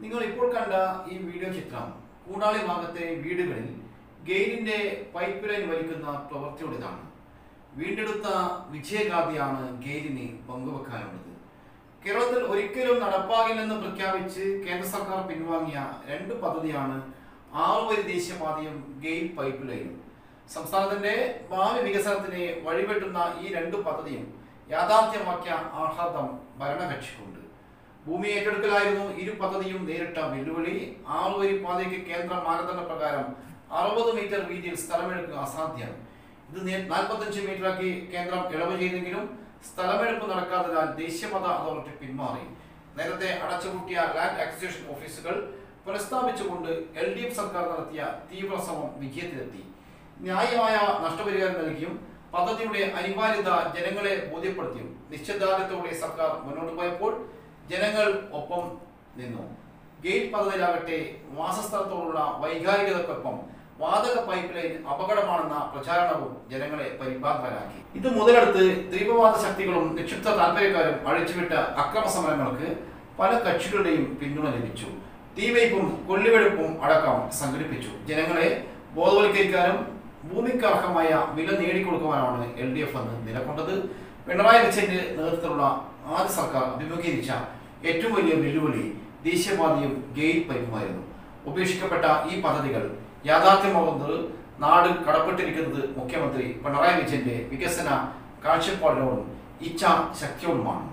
നിങ്ങൾ ഇപ്പോൾ കണ്ട ഈ വീഡിയോ ചിത്രം കൂടാളി ഭാഗത്തെ വീടുകളിൽ ഗെയിലിന്റെ പൈപ്പ് ലൈൻ വലിക്കുന്ന പ്രവൃത്തിയുടേതാണ് വീണ്ടെടുത്ത വിജയഗാഥയാണ് ഗെയിലിന് പങ്കുവെക്കാനുള്ളത് കേരളത്തിൽ ഒരിക്കലും നടപ്പാകില്ലെന്ന് പ്രഖ്യാപിച്ച് കേന്ദ്ര സർക്കാർ പിൻവാങ്ങിയ രണ്ട് പദ്ധതിയാണ് ആറുവരി ദേശീയപാതയും ഗെയിൽ പൈപ്പ് ലൈനും സംസ്ഥാനത്തിന്റെ ഭാവി വികസനത്തിന് വഴിവെട്ടുന്ന ഈ രണ്ട് പദ്ധതിയും യാഥാർത്ഥ്യമാക്കിയ ആഹ്ലാദം ഭരണകക്ഷിക്കുണ്ട് ഭൂമി ഏറ്റെടുക്കലായിരുന്നു ഇരു പദ്ധതിയും നേരിട്ട വെല്ലുവിളി ആറുവരി പാതയ്ക്ക് കേന്ദ്ര മാനദണ്ഡ പ്രകാരം അറുപത് മീറ്റർ വീതിയിൽ സ്ഥലമെടുക്കുക അസാധ്യം ഇത് നാൽപ്പത്തഞ്ച് മീറ്ററാക്കി കേന്ദ്രം ഇളവ് ചെയ്തെങ്കിലും സ്ഥലമെടുപ്പ് നടക്കാത്തതിനാൽ ദേശീയപാത അതോറിറ്റി പിന്മാറി നേരത്തെ അടച്ചുപൂട്ടിയ ലാൻഡ് അക്വിസിഷൻ ഓഫീസുകൾ പുനഃസ്ഥാപിച്ചുകൊണ്ട് എൽ ഡി എഫ് സർക്കാർ നടത്തിയ തീവ്ര ശ്രമം വിജയത്തിലെത്തി ന്യായമായ നഷ്ടപരിഹാരം നൽകിയും പദ്ധതിയുടെ അനിവാര്യത ജനങ്ങളെ ബോധ്യപ്പെടുത്തിയും നിശ്ചയദാർഢ്യത്തോടെ സർക്കാർ മുന്നോട്ട് പോയപ്പോൾ ജനങ്ങൾ ഒപ്പം നിന്നു ഗേറ്റ് പദ്ധതിയിലാകട്ടെ വാസസ്ഥലത്തോടുള്ള വൈകാരികതക്കൊപ്പം വാതക പൈപ്പ് ലൈൻ അപകടമാണെന്ന പ്രചാരണവും ജനങ്ങളെ പരിഭ്രാന്തരാക്കി ഇത് മുതലെടുത്ത് തീവ്രവാദ ശക്തികളും നിക്ഷിപ്ത താല്പര്യക്കാരും അഴിച്ചുവിട്ട അക്രമ സമരങ്ങൾക്ക് പല കക്ഷികളുടെയും പിന്തുണ ലഭിച്ചു തീവയ്പും കൊള്ളിവെടുപ്പും അടക്കം സംഘടിപ്പിച്ചു ജനങ്ങളെ ബോധവൽക്കരിക്കാനും ഭൂമിക്ക് അർഹമായ വില നേടിക്കൊടുക്കുവാനാണ് എൽ ഡി എഫ് എന്ന് നിലകൊണ്ടത് പിണറായി വിജയന്റെ നേതൃത്വത്തിലുള്ള ആദ്യ സർക്കാർ അഭിമുഖീകരിച്ച ഏറ്റവും വലിയ വെല്ലുവിളി ദേശീയപാതയും ഗെയിൽ പൈപ്പുമായിരുന്നു ഉപേക്ഷിക്കപ്പെട്ട ഈ പദ്ധതികൾ യാഥാർത്ഥ്യമാകുന്നത് നാട് കടപ്പെട്ടിരിക്കുന്നത് മുഖ്യമന്ത്രി പിണറായി വിജയന്റെ വികസന കാഴ്ചപ്പാടിനോടും ഇച്ഛാശക്തിയോടുമാണ്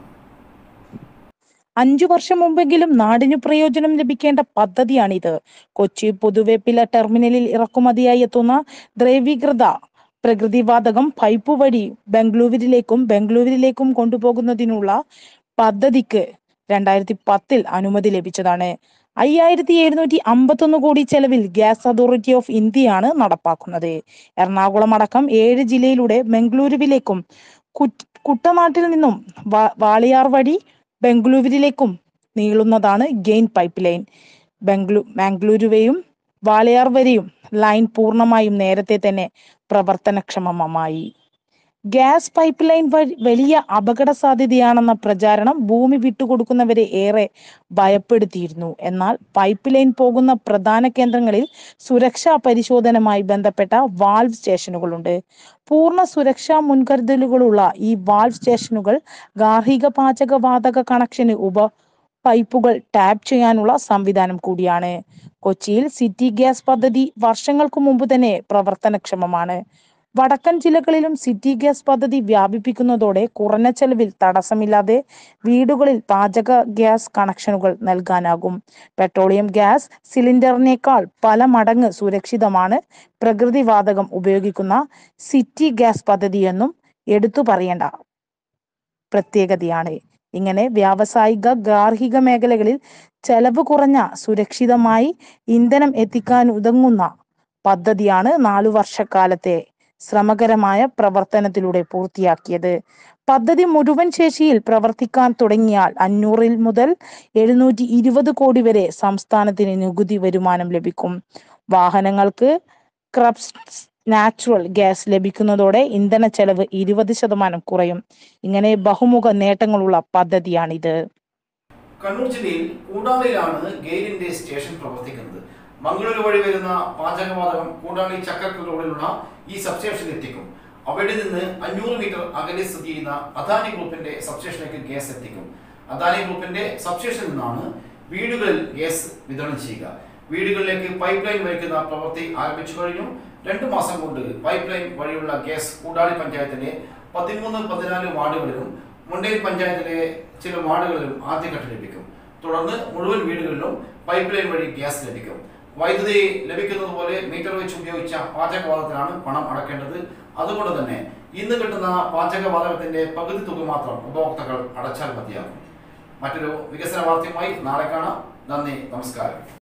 അഞ്ചു വർഷം മുമ്പെങ്കിലും നാടിനു പ്രയോജനം ലഭിക്കേണ്ട പദ്ധതിയാണിത് കൊച്ചി പൊതുവേപ്പില ടെർമിനലിൽ ഇറക്കുമതിയായി എത്തുന്ന ദ്രവീകൃത പ്രകൃതിവാതകം പൈപ്പ് വഴി ബംഗളൂരുവിലേക്കും ബംഗളൂരുവിലേക്കും കൊണ്ടുപോകുന്നതിനുള്ള പദ്ധതിക്ക് രണ്ടായിരത്തി പത്തിൽ അനുമതി ലഭിച്ചതാണ് അയ്യായിരത്തി എഴുന്നൂറ്റി അമ്പത്തൊന്ന് കോടി ചെലവിൽ ഗ്യാസ് അതോറിറ്റി ഓഫ് ഇന്ത്യയാണ് നടപ്പാക്കുന്നത് എറണാകുളം അടക്കം ഏഴ് ജില്ലയിലൂടെ ബംഗളൂരുവിലേക്കും കുറ്റ്- കുട്ടനാട്ടിൽ നിന്നും വാ- വാളിയാർ വഴി ബംഗളൂരുവിലേക്കും നീളുന്നതാണ് ഗെയിൻ പൈപ്പ് ലൈൻ ബംഗളൂ മാംഗ്ലൂരുവെയും വാളയാർ വരെയും ലൈൻ പൂർണ്ണമായും നേരത്തെ തന്നെ പ്രവർത്തനക്ഷമമായി ഗ്യാസ് പൈപ്പ് ലൈൻ വഴി വലിയ അപകട സാധ്യതയാണെന്ന പ്രചാരണം ഭൂമി വിട്ടുകൊടുക്കുന്നവരെ ഏറെ ഭയപ്പെടുത്തിയിരുന്നു എന്നാൽ പൈപ്പ് ലൈൻ പോകുന്ന പ്രധാന കേന്ദ്രങ്ങളിൽ സുരക്ഷാ പരിശോധനയുമായി ബന്ധപ്പെട്ട വാൾവ് സ്റ്റേഷനുകളുണ്ട് പൂർണ്ണ സുരക്ഷാ മുൻകരുതലുകളുള്ള ഈ വാൾവ് സ്റ്റേഷനുകൾ ഗാർഹിക പാചക വാതക കണക്ഷന് ഉപ പൈപ്പുകൾ ടാപ്പ് ചെയ്യാനുള്ള സംവിധാനം കൂടിയാണ് കൊച്ചിയിൽ സിറ്റി ഗ്യാസ് പദ്ധതി വർഷങ്ങൾക്ക് മുമ്പ് തന്നെ പ്രവർത്തനക്ഷമമാണ് വടക്കൻ ജില്ലകളിലും സിറ്റി ഗ്യാസ് പദ്ധതി വ്യാപിപ്പിക്കുന്നതോടെ കുറഞ്ഞ ചെലവിൽ തടസ്സമില്ലാതെ വീടുകളിൽ പാചക ഗ്യാസ് കണക്ഷനുകൾ നൽകാനാകും പെട്രോളിയം ഗ്യാസ് സിലിണ്ടറിനേക്കാൾ പല മടങ്ങ് സുരക്ഷിതമാണ് പ്രകൃതിവാതകം ഉപയോഗിക്കുന്ന സിറ്റി ഗ്യാസ് പദ്ധതിയെന്നും എടുത്തു പറയേണ്ട പ്രത്യേകതയാണ് ഇങ്ങനെ വ്യാവസായിക ഗാർഹിക മേഖലകളിൽ ചെലവ് കുറഞ്ഞ സുരക്ഷിതമായി ഇന്ധനം എത്തിക്കാൻ ഉതങ്ങുന്ന പദ്ധതിയാണ് നാലു വർഷക്കാലത്തെ ശ്രമകരമായ പ്രവർത്തനത്തിലൂടെ പൂർത്തിയാക്കിയത് പദ്ധതി മുഴുവൻ ശേഷിയിൽ പ്രവർത്തിക്കാൻ തുടങ്ങിയാൽ അഞ്ഞൂറിൽ മുതൽ എഴുന്നൂറ്റി ഇരുപത് കോടി വരെ സംസ്ഥാനത്തിന് നികുതി വരുമാനം ലഭിക്കും വാഹനങ്ങൾക്ക് ക്രബ്സ് നാച്ചുറൽ ഗ്യാസ് ലഭിക്കുന്നതോടെ ഇന്ധന ചെലവ് ഇരുപത് ശതമാനം കുറയും ഇങ്ങനെ ബഹുമുഖ നേട്ടങ്ങളുള്ള പദ്ധതിയാണിത് കണ്ണൂർ ജില്ലയിൽ കൂടാളിയിലാണ് ഗെയിലിന്റെ സ്റ്റേഷൻ പ്രവർത്തിക്കുന്നത് മംഗളൂരു വഴി വരുന്ന പാചകവാതകം കൂടാളി ചക്കരക്കൽ റോഡിലുള്ള ഈ സബ്സ്റ്റേഷനിൽ എത്തിക്കും അവിടെ നിന്ന് അഞ്ഞൂറ് മീറ്റർ അകലെ സ്ഥിതി ചെയ്യുന്ന അദാനി ഗ്രൂപ്പിന്റെ സബ്സ്റ്റേഷനിലേക്ക് ഗ്യാസ് എത്തിക്കും അദാനി ഗ്രൂപ്പിന്റെ സബ്സ്റ്റേഷനിൽ നിന്നാണ് വീടുകളിൽ ഗ്യാസ് വിതരണം ചെയ്യുക വീടുകളിലേക്ക് പൈപ്പ് ലൈൻ വലിക്കുന്ന പ്രവൃത്തി ആരംഭിച്ചു കഴിഞ്ഞു രണ്ടു മാസം കൊണ്ട് പൈപ്പ് ലൈൻ വഴിയുള്ള ഗ്യാസ് കൂടാളി പഞ്ചായത്തിലെ പതിമൂന്ന് പതിനാല് വാർഡുകളിലും മുണ്ടേൽ പഞ്ചായത്തിലെ ചില വാർഡുകളിലും ആദ്യഘട്ടം ലഭിക്കും തുടർന്ന് മുഴുവൻ വീടുകളിലും പൈപ്പ് ലൈൻ വഴി ഗ്യാസ് ലഭിക്കും വൈദ്യുതി ലഭിക്കുന്നത് പോലെ മീറ്റർ വെച്ച് ഉപയോഗിച്ച പാചകവാതകത്തിനാണ് പണം അടക്കേണ്ടത് അതുകൊണ്ട് തന്നെ ഇന്ന് കിട്ടുന്ന പാചകവാതകത്തിന്റെ പകുതി തുക മാത്രം ഉപഭോക്താക്കൾ അടച്ചാൽ മതിയാകും മറ്റൊരു വികസന വാർത്തയുമായി നാളെ കാണാം നന്ദി നമസ്കാരം